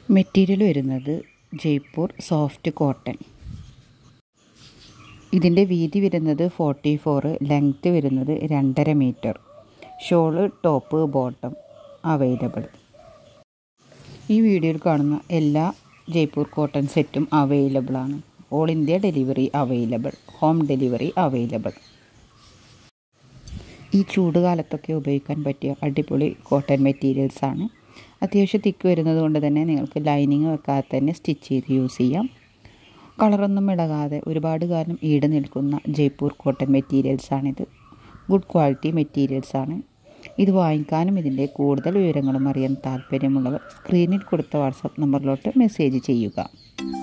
material വരുന്നത് Jaipur soft cotton ഇതിൻ്റെ വീതി വരുന്നത് ഫോർട്ടി ഫോറ് ലെങ്ത്ത് വരുന്നത് രണ്ടര metre shawl top bottom available ഈ വീഡിയോയിൽ കാണുന്ന എല്ലാ ജയ്പൂർ കോട്ടൺ സെറ്റും അവൈലബിൾ ആണ് all India delivery available home delivery available ഈ ചൂട് കാലത്തൊക്കെ ഉപയോഗിക്കാൻ പറ്റിയ അടിപൊളി കോട്ടൺ മെറ്റീരിയൽസ് ആണ് അത്യാവശ്യം തിക്ക് വരുന്നത് കൊണ്ട് തന്നെ നിങ്ങൾക്ക് ലൈനിങ് വെക്കാതെ തന്നെ സ്റ്റിച്ച് ചെയ്ത് യൂസ് ചെയ്യാം കളറൊന്നും ഇളകാതെ ഒരുപാട് കാലം ഈട് നിൽക്കുന്ന ജയ്പൂർ കോട്ടൺ മെറ്റീരിയൽസ് ആണിത് ഗുഡ് ക്വാളിറ്റി മെറ്റീരിയൽസ് ആണ് ഇത് വാങ്ങിക്കാനും ഇതിൻ്റെ കൂടുതൽ വിവരങ്ങളും അറിയാൻ താല്പര്യമുള്ളവർ സ്ക്രീനിൽ കൊടുത്ത വാട്സാപ്പ് നമ്പറിലോട്ട് മെസ്സേജ് ചെയ്യുക